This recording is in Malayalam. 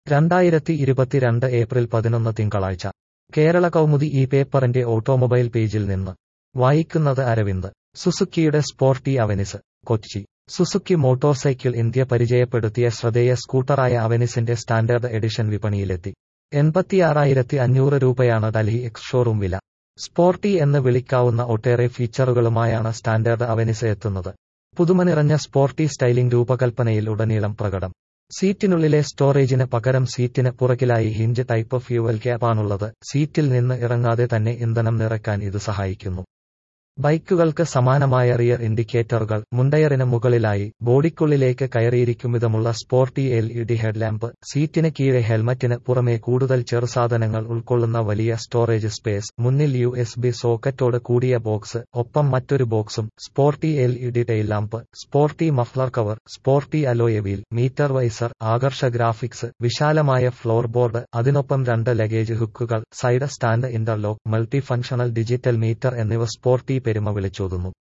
രണ്ടായിരത്തി ഇരുപത്തിരണ്ട് ഏപ്രിൽ പതിനൊന്ന് തിങ്കളാഴ്ച കേരള കൗമുദി ഈ പേപ്പറിന്റെ ഓട്ടോമൊബൈൽ പേജിൽ നിന്ന് വായിക്കുന്നത് അരവിന്ദ് സുസുക്കിയുടെ sporty Avenis Kochi Suzuki motorcycle India പരിചയപ്പെടുത്തിയ ശ്രദ്ധേയ സ്കൂട്ടറായ അവനിസിന്റെ സ്റ്റാൻഡേർഡ് എഡിഷൻ വിപണിയിലെത്തി എൺപത്തിയാറായിരത്തി അഞ്ഞൂറ് രൂപയാണ് ഡൽഹി എക്സ് ഷോറൂം വില സ്പോർട്ടി എന്ന് വിളിക്കാവുന്ന ഒട്ടേറെ ഫീച്ചറുകളുമായാണ് സ്റ്റാൻഡേർഡ് അവനിസ് എത്തുന്നത് പുതുമ നിറഞ്ഞ സ്പോർട്ടി സ്റ്റൈലിംഗ് രൂപകൽപ്പനയിൽ ഉടനീളം പ്രകടം സീറ്റിനുള്ളിലെ സ്റ്റോറേജിന് പകരം സീറ്റിന് പുറകിലായി ഹിഞ്ച് ടൈപ്പ് ഫ്യൂവൽ ക്യാപ്പാണുള്ളത് സീറ്റിൽ നിന്ന് ഇറങ്ങാതെ തന്നെ ഇന്ധനം നിറയ്ക്കാൻ ഇത് സഹായിക്കുന്നു ബൈക്കുകൾക്ക് സമാനമായ റിയർ ഇൻഡിക്കേറ്ററുകൾ മുണ്ടയറിന് മുകളിലായി ബോഡിക്കുള്ളിലേക്ക് കയറിയിരിക്കും വിധമുള്ള sporty L E D headlamp സീറ്റിന് കീഴെ ഹെൽമറ്റിന് പുറമെ കൂടുതൽ ചെറുസാധനങ്ങൾ ഉൾക്കൊള്ളുന്ന വലിയ സ്റ്റോറേജ് സ്പേസ് മുന്നിൽ യു എസ് ബി സോക്കറ്റോട് കൂടിയ ബോക്സ് ഒപ്പം മറ്റൊരു ബോക്സും sporty L E D tail lamp sporty muffler cover sporty alloy wheel meter visor ആകർഷ ഗ്രാഫിക്സ് വിശാലമായ ഫ്ലോർ ബോർഡ് അതിനൊപ്പം രണ്ട് ലഗേജ് ഹുക്കുകൾ side stand interlock multi functional digital meter എന്നിവ സ്പോർട്ടി പെരുമ വിളിച്ചോതുന്നു